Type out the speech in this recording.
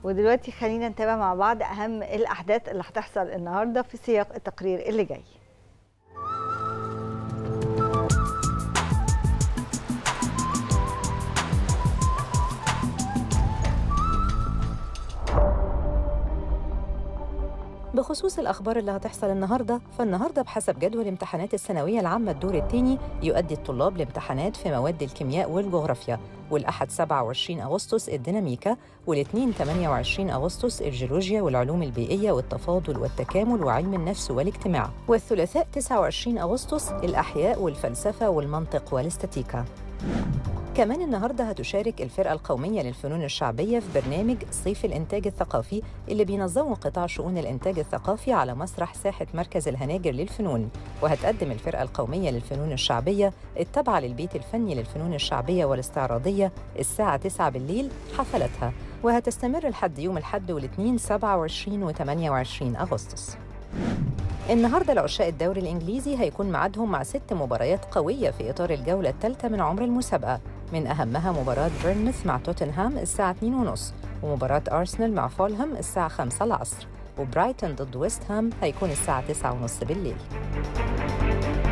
ودلوقتي خلينا نتابع مع بعض اهم الاحداث اللي هتحصل النهارده في سياق التقرير اللي جاي بخصوص الأخبار اللي هتحصل النهاردة فالنهاردة بحسب جدول امتحانات الثانوية العامة الدور الثاني يؤدي الطلاب لامتحانات في مواد الكيمياء والجغرافيا والأحد 27 أغسطس الديناميكا والاثنين 28 أغسطس الجيولوجيا والعلوم البيئية والتفاضل والتكامل وعلم النفس والاجتماع والثلاثاء 29 أغسطس الأحياء والفلسفة والمنطق والاستاتيكا كمان النهارده هتشارك الفرقة القومية للفنون الشعبية في برنامج صيف الإنتاج الثقافي اللي بينظمه قطاع شؤون الإنتاج الثقافي على مسرح ساحة مركز الهناجر للفنون وهتقدم الفرقة القومية للفنون الشعبية التابعة للبيت الفني للفنون الشعبية والاستعراضية الساعة 9 بالليل حفلتها وهتستمر لحد يوم الحد والاثنين 27 و 28 أغسطس النهارده العشاق الدوري الانجليزي هيكون ميعادهم مع ست مباريات قويه في اطار الجوله الثالثه من عمر المسابقه من اهمها مباراه بيرنموث مع توتنهام الساعه 2:30 ومباراه ارسنال مع فولهام الساعه 5 العصر وبرايتون ضد ويست هام هيكون الساعه 9:30 بالليل